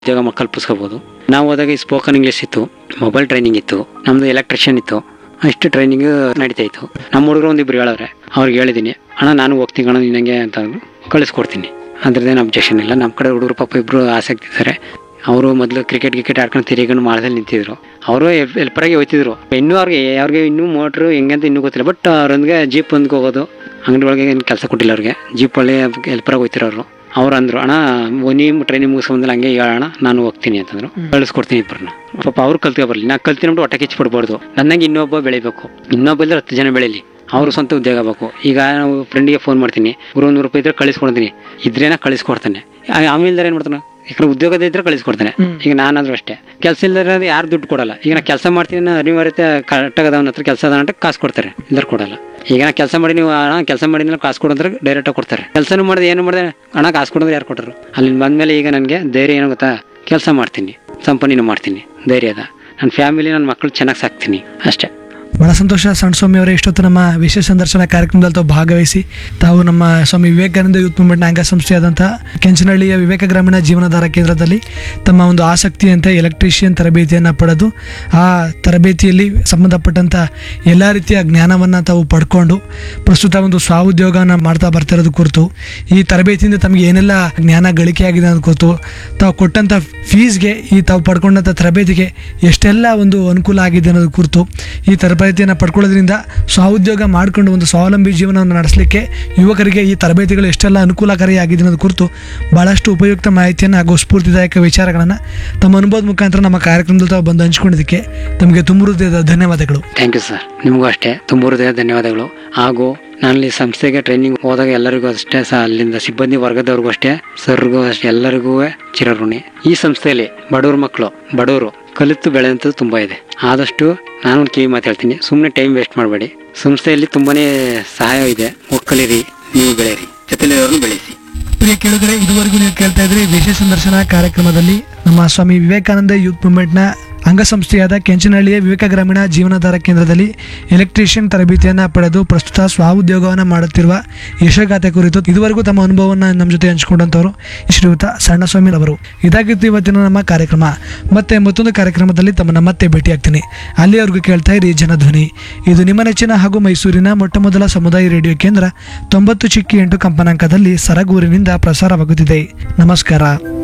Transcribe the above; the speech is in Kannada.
ಉದ್ಯೋಗ ಮ- ಕಲ್ಪಿಸ್ಕೋಬೋದು ನಾವು ಹೋದಾಗ ಈ ಸ್ಪೋಕನ್ ಇಂಗ್ಲೀಷ್ ಇತ್ತು ಮೊಬೈಲ್ ಟ್ರೈನಿಂಗ್ ಇತ್ತು ನಮ್ದು ಎಲೆಕ್ಟ್ರಿಷಿಯನ್ ಇತ್ತು ಅಷ್ಟು ಟ್ರೈನಿಂಗ್ ನಡೀತಾ ಇತ್ತು ನಮ್ಮ ಹುಡುಗರು ಒಂದಿಬ್ರು ಹೇಳವ್ರೆ ಅವ್ರಿಗೆ ಹೇಳಿದ್ದೀನಿ ಅಣ್ಣ ನಾನು ಹೋಗ್ತೀನಿ ಕಣ ನಿನಗೆ ಅಂತ ಅಂದ್ರು. ಕಳಿಸ್ಕೊಡ್ತೀನಿ ಅದ್ರದ್ದೇನು ಅಬ್ಜೆಕ್ಷನ್ ಇಲ್ಲ ನಮ್ಮ ಕಡೆ ಹುಡುಗರು ಪಾಪ ಇಬ್ಬರು ಆಸಕ್ತಿ ಇದ್ದಾರೆ ಅವರು ಮೊದಲು ಕ್ರಿಕೆಟ್ ಗಿಕೆಟ್ ಆಡ್ಕೊಂಡು ತಿರುಗಿಕೊಂಡು ಮಾಳದಲ್ಲಿ ನಿಂತಿದ್ರು ಅವರು ಎಲ್ಪರಾಗಿ ಹೋಯ್ತಿದ್ರು ಇನ್ನೂ ಅವ್ರಿಗೆ ಅವ್ರಿಗೆ ಇನ್ನೂ ಮೋಟ್ರು ಹೆಂಗಂತ ಇನ್ನೂ ಗೊತ್ತಿಲ್ಲ ಬಟ್ ಅವ್ರೊಂದಿಗೆ ಜೀಪ್ ಒಂದ್ಗೆ ಹೋಗೋದು ಅಂಗಡಿ ಒಳಗೆ ಏನು ಕೆಲಸ ಕೊಟ್ಟಿಲ್ಲ ಅವ್ರಿಗೆ ಜೀಪಲ್ಲಿ ಎಲ್ಪರಾಗಿ ಹೋಯ್ತಿರೋರು ಅವ್ರು ಅಂದ್ರು ಅಣ್ಣ ನೀವು ಟ್ರೈನಿಂಗ್ ಮುಗಿಸ್ಕೊಂಡ್ಮೇಲೆ ಹಂಗೆ ಹೇಳೋಣ ನಾನು ಹೋಗ್ತೀನಿ ಅಂತಂದ್ರು ಕಳಿಸ್ಕೊಡ್ತೀನಿ ಇಬ್ಬರನ್ನ ಪಾಪ ಅವ್ರು ಕಲ್ತ್ಕೊ ಬರಲಿ ನಾ ಕಲ್ತಿನ್ಬಿಟ್ಟು ಹೊಟ್ಟೆ ಕಿಚ್ಚಿಬಿಡ್ಬಾರ್ದು ನನ್ನಂಗೆ ಇನ್ನೊಬ್ಬ ಬೆಳಿಬೇಕು ಇನ್ನೊಬ್ಬ ಇದ್ರೆ ಹತ್ತು ಜನ ಬೆಳೀಲಿ ಅವರು ಸ್ವಂತ ಉದ್ಯೋಗ ಆಗಬೇಕು ಈಗ ನಾವು ಫ್ರೆಂಡಿಗೆ ಫೋನ್ ಮಾಡ್ತೀನಿ ಗುರು ನೂರು ರೂಪಾಯಿ ಇದ್ರೆ ಕಳಿಸ್ಕೊಡ್ತೀನಿ ಇದ್ರೇನ ಕಳಿಸ್ಕೊಡ್ತಾನೆ ಆ- ಆಮೇಲೆ ಏನು ಮಾಡ್ತಾನೆ ಯಾಕಂದ್ರೆ ಉದ್ಯೋಗದ ಇದ್ರೆ ಕಳಿಸ್ಕೊಡ್ತಾನೆ ಈಗ ನಾನಾದ್ರೂ ಅಷ್ಟೇ ಕೆಲಸ ಇಲ್ಲದ್ರೆ ಯಾರು ದುಡ್ಡು ಕೊಡಲ್ಲ ಈಗ ನಾ ಕೆಲಸ ಮಾಡ್ತೀನಿ ಅನ್ನೋ ಅನಿವಾರ್ಯತೆ ಕರೆಕ್ಟಾಗಿ ಅವನ ಹತ್ರ ಕೆಲಸ ಅದ ಅಂತ ಕಾಸು ಕೊಡ್ತಾರೆ ಇಲ್ಲದ್ರೆ ಕೊಡಲ್ಲ ಈಗ ನಾ ಕೆಲಸ ಮಾಡಿ ನೀವು ಹಣ ಕೆಲಸ ಮಾಡಿ ಕಾಸು ಕೊಡಂದ್ರೆ ಡೈರೆಕ್ಟಾಗಿ ಕೊಡ್ತಾರೆ ಕೆಲಸನೂ ಮಾಡಿದೆ ಏನು ಮಾಡಿದೆ ಹಣ ಕಾಸು ಕೊಡಂದ್ರೆ ಯಾರು ಕೊಟ್ಟರು ಅಲ್ಲಿ ಬಂದಮೇಲೆ ಈಗ ನನಗೆ ಧೈರ್ಯ ಏನು ಗೊತ್ತಾ ಕೆಲಸ ಮಾಡ್ತೀನಿ ಸಂಪನ್ನಿನೂ ಮಾಡ್ತೀನಿ ಧೈರ್ಯ ಅದ ನನ್ನ ಫ್ಯಾಮಿಲಿ ನನ್ನ ಮಕ್ಕಳು ಚೆನ್ನಾಗಿ ಸಾಕ್ತೀನಿ ಅಷ್ಟೇ ಬಹಳ ಸಂತೋಷ ಸಣ್ಣ ಸ್ವಾಮಿ ಅವರೇ ಇಷ್ಟೊತ್ತು ನಮ್ಮ ವಿಶೇಷ ಸಂದರ್ಶನ ಕಾರ್ಯಕ್ರಮದಲ್ಲಿ ತಾವು ಭಾಗವಹಿಸಿ ತಾವು ನಮ್ಮ ಸ್ವಾಮಿ ವಿವೇಕಾನಂದ ಯೂತ್ ಮೂವ್ಮೆಂಟ್ನ ಅಂಗಸಂಸ್ಥೆಯಾದಂಥ ಕೆಂಚನಹಳ್ಳಿಯ ವಿವೇಕ ಗ್ರಾಮೀಣ ಜೀವನಾಧಾರ ಕೇಂದ್ರದಲ್ಲಿ ತಮ್ಮ ಒಂದು ಆಸಕ್ತಿಯಂತೆ ಎಲೆಕ್ಟ್ರಿಷಿಯನ್ ತರಬೇತಿಯನ್ನು ಪಡೆದು ಆ ತರಬೇತಿಯಲ್ಲಿ ಸಂಬಂಧಪಟ್ಟಂಥ ಎಲ್ಲ ರೀತಿಯ ಜ್ಞಾನವನ್ನು ತಾವು ಪಡ್ಕೊಂಡು ಪ್ರಸ್ತುತ ಒಂದು ಸ್ವಾಉದ್ಯೋಗನ ಮಾಡ್ತಾ ಬರ್ತಿರೋದು ಕುರಿತು ಈ ತರಬೇತಿಯಿಂದ ತಮಗೆ ಏನೆಲ್ಲ ಜ್ಞಾನ ಗಳಿಕೆಯಾಗಿದೆ ಅನ್ನೋದು ಕುರಿತು ತಾವು ಕೊಟ್ಟಂಥ ಫೀಸ್ಗೆ ಈ ತಾವು ಪಡ್ಕೊಂಡಂಥ ತರಬೇತಿಗೆ ಎಷ್ಟೆಲ್ಲ ಒಂದು ಅನುಕೂಲ ಆಗಿದೆ ಅನ್ನೋದು ಕುರಿತು ಈ ತರಬೇತಿಯನ್ನು ಪಡ್ಕೊಳ್ಳೋದ್ರಿಂದ ಸ್ವಾಉದ್ಯೋಗ ಮಾಡಿಕೊಂಡು ಒಂದು ಸ್ವಾವಲಂಬಿ ಜೀವನವನ್ನು ನಡೆಸಲಿಕ್ಕೆ ಯುವಕರಿಗೆ ಈ ತರಬೇತಿಗಳು ಎಷ್ಟೆಲ್ಲ ಅನುಕೂಲಕಾರಿಯಾಗಿದೆ ಅನ್ನೋದು ಕುರಿತು ಭಾಳಷ್ಟು ಉಪಯುಕ್ತ ಮಾಹಿತಿಯನ್ನು ಹಾಗೂ ಸ್ಫೂರ್ತಿದಾಯಕ ವಿಚಾರಗಳನ್ನು ತಮ್ಮ ಅನುಭವದ ಮುಖಾಂತರ ನಮ್ಮ ಕಾರ್ಯಕ್ರಮದಲ್ಲಿ ತಾವು ಬಂದು ಹಂಚ್ಕೊಂಡಿದ್ದಕ್ಕೆ ತಮಗೆ ತುಂಬ ಹೃದಯದ ಧನ್ಯವಾದಗಳು ಥ್ಯಾಂಕ್ ಯು ಸರ್ ನಿಮಗೂ ಅಷ್ಟೇ ತುಂಬ ಹೃದಯ ಧನ್ಯವಾದಗಳು ಹಾಗೂ ನಾನು ಈ ಸಂಸ್ಥೆಗೆ ಟ್ರೈನಿಂಗ್ ಹೋದಾಗ ಎಲ್ಲರಿಗೂ ಅಷ್ಟೇ ಸಹ ಅಲ್ಲಿಂದ ಸಿಬ್ಬಂದಿ ವರ್ಗದವ್ರಿಗೂ ಅಷ್ಟೇ ಸರ್ಗೂ ಅಷ್ಟೇ ಎಲ್ಲರಿಗೂ ಚಿರಋಣಿ ಈ ಸಂಸ್ಥೆಯಲ್ಲಿ ಬಡವ್ರ ಮಕ್ಕಳು ಬಡವರು ಕಲಿತು ಬೆಳೆಯುವಂಥದ್ದು ತುಂಬ ಇದೆ ಆದಷ್ಟು ನಾನು ಒಂದು ಕಿವಿ ಮಾತು ಹೇಳ್ತೀನಿ ಸುಮ್ಮನೆ ಟೈಮ್ ವೇಸ್ಟ್ ಮಾಡಬೇಡಿ ಸಂಸ್ಥೆಯಲ್ಲಿ ತುಂಬಾನೇ ಸಹಾಯ ಇದೆ ಹೋಗ್ ಕಲೀರಿ ನೀವು ಬೆಳೆಯಿರಿ ಜೊತೆಲಿರೋರ್ನು ಬೆಳೆಸಿ ಪ್ರಿಯ ಕೇಳಿದರೆ ಇದುವರೆಗೂ ನೀವು ಕೇಳ್ತಾ ಇದ್ರಿ ವಿಶೇಷ ಸಂದರ್ಶನ ಕಾರ್ಯಕ್ರಮದಲ್ಲಿ ನಮ್ಮ ಸ್ವಾಮಿ ವಿವೇಕಾನಂದ ಯೂತ್ ಮೂವ್ಮೆಂಟ್ನ ಅಂಗಸಂಸ್ಥೆಯಾದ ಕೆಂಚನಹಳ್ಳಿಯ ವಿವೇಕ ಗ್ರಾಮೀಣ ಜೀವನಾಧಾರ ಕೇಂದ್ರದಲ್ಲಿ ಎಲೆಕ್ಟ್ರಿಷಿಯನ್ ತರಬೇತಿಯನ್ನು ಪಡೆದು ಪ್ರಸ್ತುತ ಸ್ವಾಉದ್ಯೋಗವನ್ನು ಮಾಡುತ್ತಿರುವ ಯಶಗಾಥೆ ಕುರಿತು ಇದುವರೆಗೂ ತಮ್ಮ ಅನುಭವವನ್ನು ನಮ್ಮ ಜೊತೆ ಹಂಚಿಕೊಂಡಂಥವರು ಶ್ರೀಯುತ ಸಣ್ಣಸ್ವಾಮಿ ಅವರು ಇದಾಗಿತ್ತು ಇವತ್ತಿನ ನಮ್ಮ ಕಾರ್ಯಕ್ರಮ ಮತ್ತೆ ಮತ್ತೊಂದು ಕಾರ್ಯಕ್ರಮದಲ್ಲಿ ತಮ್ಮನ್ನ ಮತ್ತೆ ಭೇಟಿಯಾಗ್ತೀನಿ ಅಲ್ಲಿಯವರೆಗೂ ಕೇಳ್ತಾ ಇರಿ ಜನಧ್ವನಿ ಇದು ನಿಮ್ಮ ನೆಚ್ಚಿನ ಹಾಗೂ ಮೈಸೂರಿನ ಮೊಟ್ಟ ಮೊದಲ ಸಮುದಾಯ ರೇಡಿಯೋ ಕೇಂದ್ರ ತೊಂಬತ್ತು ಚಿಕ್ಕಿ ಎಂಟು ಕಂಪನಾಂಕದಲ್ಲಿ ಸರಗೂರಿನಿಂದ ಪ್ರಸಾರವಾಗುತ್ತಿದೆ ನಮಸ್ಕಾರ